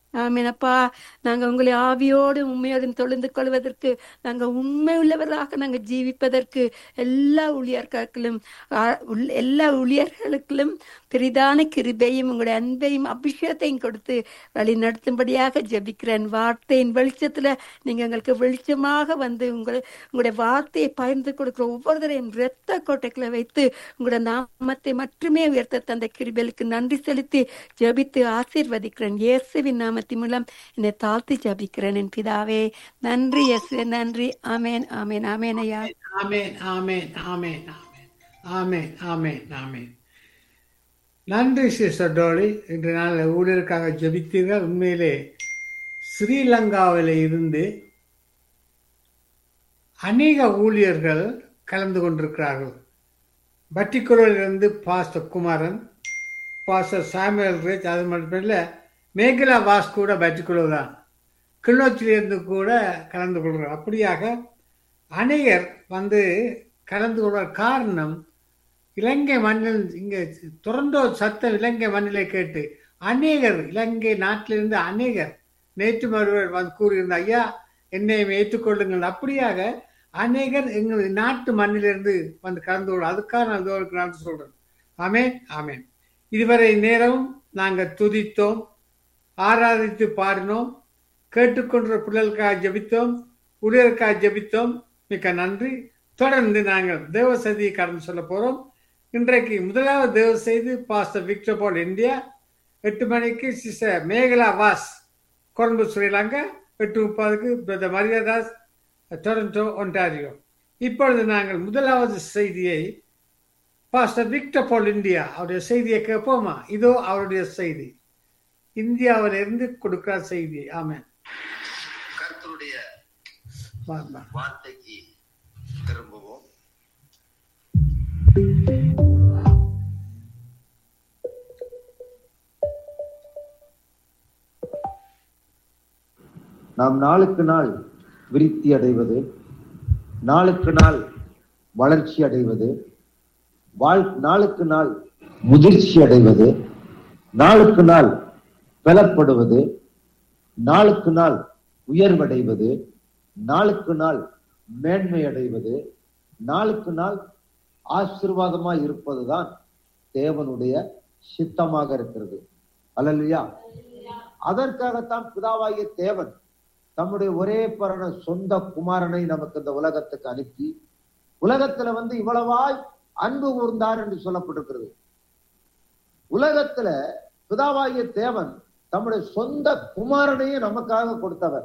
ஆமீனப்பா நாங்க உங்களை ஆவியோடு உண்மையோடு தொழுந்து கொள்வதற்கு நாங்க உண்மை உள்ளவர்களாக நாங்க ஜீவிப்பதற்கு எல்லா ஊழியர்களும் ஆ, உள்- எல்லா ஊழியர்களுக்கும் பெரிதான கிருபையும் உங்களுடைய அன்பையும் அபிஷேகத்தையும் கொடுத்து வழி நடத்தும்படியாக ஜெபிக்கிறேன் வார்த்தையின் வெளிச்சத்துல நீங்க எங்களுக்கு வெளிச்சமாக வந்து உங்களை உங்களுடைய வார்த்தையை பகிர்ந்து கொடுக்கிற ஒவ்வொருத்தரையும் இரத்த கோட்டைக்குள்ள வைத்து உங்களுடைய நாமத்தை மட்டுமே உயர்த்த தந்த கிருபைகளுக்கு நன்றி செலுத்தி ஜெபித்து ஆசீர்வதிக்கிறேன் இயேசுவின் நாமத்தின் மூலம் என்னை தாழ்த்தி ஜெபிக்கிறேன் என் பிதாவே நன்றி இயேசுவே நன்றி ஆமேன் ஆமேன் ஆமேன் ஐயா ஆமென் ஆமென் ஆமென் ஆமென் ஆமென் ஆமென் ஆமென் நன்றி சிஸ்டர் டோலி இன்று நாள் ஊழியருக்காக ஜெபித்தீர்கள் உண்மையிலே ஸ்ரீலங்காவில் இருந்து அநேக ஊழியர்கள் கலந்து கொண்டிருக்கிறார்கள் பட்டிக்குரோலிருந்து pastor Kumaran pastor Samuel Rich அது மட்டும் இல்லை மேகலா வாஸ் கூட பட்டிக்குலோ தான் கிளிநொச்சியிலிருந்து கூட கலந்து கொள்கிறார் அப்படியாக அநேகர் வந்து கலந்து கொள்கிற காரணம் இலங்கை மண்ணில் இங்கே தொடர்ந்தோ சத்தம் இலங்கை மண்ணிலே கேட்டு அநேகர் இலங்கை நாட்டிலிருந்து அநேகர் நேற்று மறுவர் வந்து கூறியிருந்த ஐயா என்னையும் ஏற்றுக்கொள்ளுங்கள் அப்படியாக அநேகர் எங்கள் நாட்டு மண்ணிலிருந்து வந்து கலந்து கொள்ள அதுக்காக நான் இதோ நான் சொல்றேன் ஆமென் ஆமென் இதுவரை நேரம் நாங்கள் துதித்தோம் ஆராதித்து பாடினோம் கேட்டுக்கொண்ட பிள்ளைகளுக்காக ஜெபித்தோம் ஊழியருக்காக ஜெபித்தோம் மிக்க நன்றி தொடர்ந்து நாங்கள் தேவ செய்தியை கடந்து சொல்ல போறோம் இன்றைக்கு முதலாவது தேவ செய்தி பாஸ்டர் விக்டர் பால் இந்தியா எட்டு மணிக்கு சிஸ்டர் மேகலா வாஸ் கொழும்பு ஸ்ரீலங்கா எட்டு முப்பதுக்கு பிரதர் மரியாதாஸ் டொரண்டோ ஒன்டாரியோ இப்பொழுது நாங்கள் முதலாவது செய்தியை பாஸ்டர் விக்டர் பால் இந்தியா அவருடைய செய்தியை கேட்போமா இதோ அவருடைய செய்தி இந்தியாவிலிருந்து கொடுக்கிற செய்தி ஆமென் கர்த்தருடைய வாங்க. வார்த்தைக்கு திரும்புவோம் நாம் நாளுக்கு நாள் விருத்தி அடைவது நாளுக்கு நாள் வளர்ச்சி அடைவது வாழ் நாளுக்கு நாள் முதிர்ச்சி அடைவது நாளுக்கு நாள் பலப்படுவது நாளுக்கு நாள் உயர்வடைவது நாளுக்கு நாள் மேன்மை அடைவது நாளுக்கு நாள் ஆசீர்வாதமாய் இருப்பதுதான் தேவனுடைய சித்தமாக இருக்கிறது அல்லல்லையா அதற்காகத்தான் பிதாவாகிய தேவன் தம்முடைய ஒரே பரண சொந்த குமாரனை நமக்கு இந்த உலகத்துக்கு அனுப்பி உலகத்துல வந்து இவ்வளவாய் அன்பு கூர்ந்தார் என்று சொல்லப்பட்டிருக்கிறது உலகத்துல பிதாவாகிய தேவன் தம்முடைய சொந்த குமாரனையே நமக்காக கொடுத்தவர்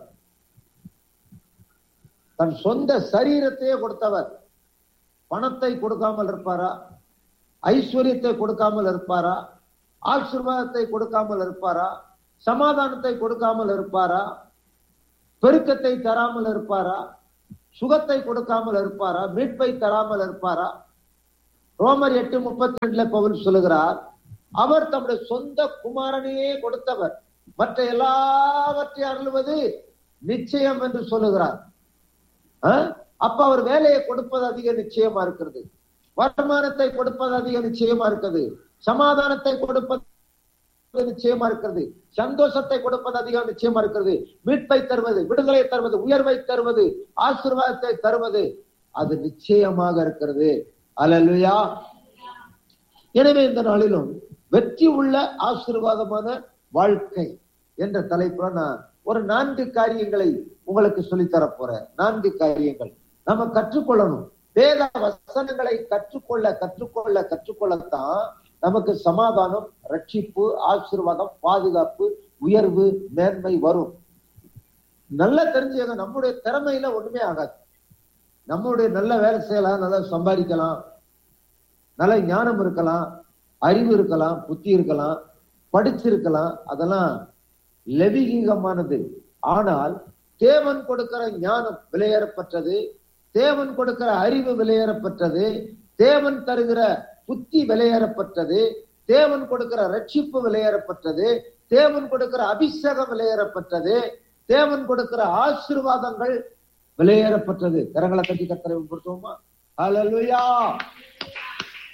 தன் சொந்த சரீரத்தையே கொடுத்தவர் பணத்தை கொடுக்காமல் இருப்பாரா ஐஸ்வர்யத்தை கொடுக்காமல் இருப்பாரா ஆசீர்வாதத்தை கொடுக்காமல் இருப்பாரா சமாதானத்தை கொடுக்காமல் இருப்பாரா பெருக்கத்தை தராமல் இருப்பாரா சுகத்தை கொடுக்காமல் இருப்பாரா மீட்பை தராமல் இருப்பாரா ரோமர் எட்டு முப்பத்தி ரெண்டுல பவுல் சொல்லுகிறார் அவர் தம்முடைய சொந்த குமாரனையே கொடுத்தவர் மற்ற எல்லாவற்றையும் அருள்வது நிச்சயம் என்று சொல்லுகிறார் ஆஹ்? அப்ப அவர் வேலையை கொடுப்பது அதிக நிச்சயமா இருக்கிறது வருமானத்தை கொடுப்பது அதிக நிச்சயமா இருக்குது சமாதானத்தை கொடுப்பது நிச்சயமா இருக்கிறது சந்தோஷத்தை கொடுப்பது அதிகம் நிச்சயமா இருக்கிறது மீட்பை தருவது விடுதலை தருவது உயர்வை தருவது ஆசீர்வாதத்தை தருவது அது நிச்சயமாக இருக்கிறது அல்லேலூயா எனவே இந்த நாளிலும் வெற்றி உள்ள ஆசீர்வாதமான வாழ்க்கை என்ற தலைப்புல நான் ஒரு நான்கு காரியங்களை உங்களுக்கு சொல்லித் தரப் போறேன் நான்கு காரியங்கள் நம்ம கற்றுக்கொள்ளணும் வேத வசனங்களை கற்றுக்கொள்ள கற்றுக்கொள்ள கற்றுக்கொள்ளத்தான் நமக்கு சமாதானம் ரட்சிப்பு ஆசீர்வாதம் பாதுகாப்பு உயர்வு மேன்மை வரும் நல்லா தெரிஞ்சுங்க நம்முடைய திறமையில ஒண்ணுமே ஆகாது நம்முடைய நல்ல வேலை செய்யலாம் நல்லா சம்பாதிக்கலாம் நல்ல ஞானம் இருக்கலாம் அறிவு இருக்கலாம் புத்தி இருக்கலாம் படிச்சிருக்கலாம் அதெல்லாம் லெவிகீகமானது ஆனால் தேவன் கொடுக்கிற ஞானம் விலையேறப்பட்டது தேவன் கொடுக்கிற அறிவு விலையேறப்பட்டது தேவன் தருகிற புத்தி விலையேறப்பட்டது தேவன் கொடுக்கிற ரட்சிப்பு விலையேறப்பட்டது தேவன் கொடுக்கிற அபிஷேகம் விலையேறப்பட்டது தேவன் கொடுக்கிற ஆசீர்வாதங்கள் விலையேறப்பட்டது கரங்களை தட்டி கத்தரை பொறுத்தோமா ஹalleluya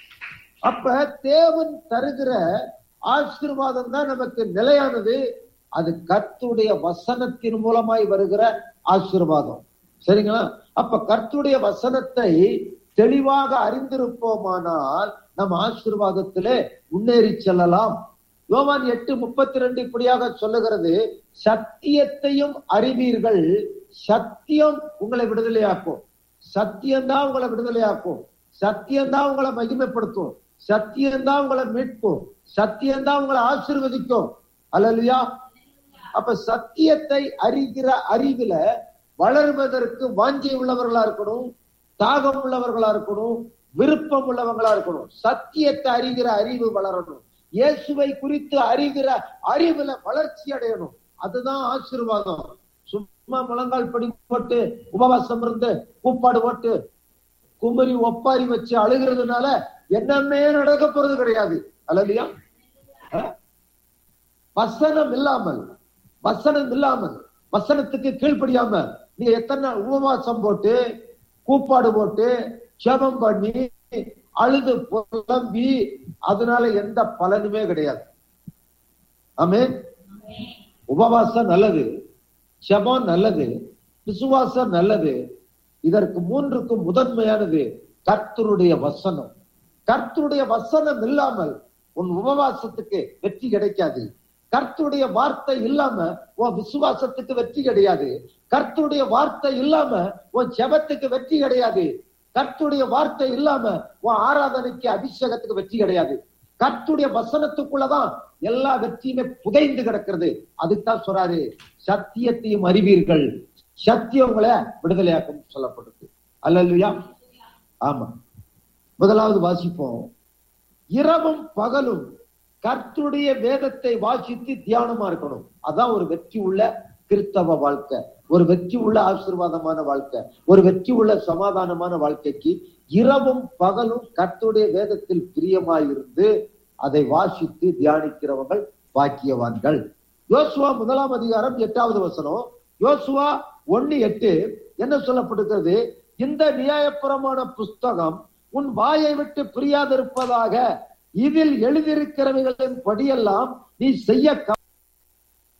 அப்ப தேவன் தருகிற ஆசீர்வாதம் தான் நமக்கு நிலையானது அது கர்த்துடைய வசனத்தின் மூலமாய் வருகிற ஆசீர்வாதம் சரிங்களா அப்ப கர்த்துடைய வசனத்தை தெளிவாக அறிந்திருப்போமானால் நம் ஆசீர்வாதத்திலே முன்னேறி செல்லலாம் யோவான் எட்டு முப்பத்தி ரெண்டு இப்படியாக சொல்லுகிறது சத்தியத்தையும் அறிவீர்கள் சத்தியம் உங்களை விடுதலையாக்கும் சத்தியம்தான் உங்களை விடுதலையாக்கும் சத்தியம்தான் உங்களை மகிமைப்படுத்தும் சத்தியம்தான் உங்களை மீட்கும் சத்தியம்தான் உங்களை ஆசீர்வதிக்கும் அல்லையா அப்ப சத்தியத்தை அறிகிற அறிவில வளர்வதற்கு வாஞ்சை உள்ளவர்களா இருக்கணும் தாகம் உள்ளவர்களா இருக்கணும் விருப்பம் உள்ளவங்களா இருக்கணும் சத்தியத்தை அறிகிற அறிவு வளரணும் இயேசுவை குறித்து அறிகிற அறிவுல வளர்ச்சி அடையணும் அதுதான் ஆசீர்வாதம் சும்மா முழங்கால் படி போட்டு உபவாசம் இருந்து கூப்பாடு போட்டு குமரி ஒப்பாரி வச்சு அழுகிறதுனால என்னமே நடக்க போறது கிடையாது அல்லையா வசனம் இல்லாமல் வசனம் இல்லாமல் வசனத்துக்கு கீழ்ப்படியாம நீங்க எத்தனை நாள் உபவாசம் போட்டு கூப்பாடு போட்டு ஜெபம் பண்ணி அழுது புலம்பி அதனால எந்த பலனுமே கிடையாது ஆமே உபவாசம் நல்லது ஜெபம் நல்லது விசுவாசம் நல்லது இதற்கு மூன்றுக்கும் முதன்மையானது கர்த்தருடைய வசனம் கர்த்தருடைய வசனம் இல்லாமல் உன் உபவாசத்துக்கு வெற்றி கிடைக்காது கர்த்தருடைய வார்த்தை இல்லாம உன் விசுவாசத்துக்கு வெற்றி கிடையாது கர்த்தருடைய வார்த்தை இல்லாம உன் ஜெபத்துக்கு வெற்றி கிடையாது கர்த்தருடைய வார்த்தை இல்லாம உன் ஆராதனைக்கு அபிஷேகத்துக்கு வெற்றி கிடையாது கர்த்துடைய வசனத்துக்குள்ளதான் எல்லா வெற்றியுமே புதைந்து கிடக்கிறது அதுக்குதான் சொல்றாரு சத்தியத்தையும் அறிவீர்கள் சத்தியம் உங்களை விடுதலையாக்கும் சொல்லப்படுது அல்லா ஆமா முதலாவது வாசிப்போம் இரவும் பகலும் கர்த்துடைய வேதத்தை வாசித்து தியானமா இருக்கணும் அதான் ஒரு வெற்றி உள்ள கிறிஸ்தவ வாழ்க்கை ஒரு வெற்றி உள்ள ஆசீர்வாதமான வாழ்க்கை ஒரு வெற்றி உள்ள சமாதானமான வாழ்க்கைக்கு இரவும் பகலும் கர்த்துடைய வேதத்தில் பிரியமாயிருந்து அதை வாசித்து தியானிக்கிறவர்கள் பாக்கியவான்கள் யோசுவா முதலாம் அதிகாரம் எட்டாவது வசனம் யோசுவா ஒன்னு எட்டு என்ன சொல்லப்படுகிறது இந்த நியாயப்புறமான புஸ்தகம் உன் வாயை விட்டு பிரியாதிருப்பதாக இதில் எழுதியிருக்கிறவைகளின் படியெல்லாம் நீ செய்ய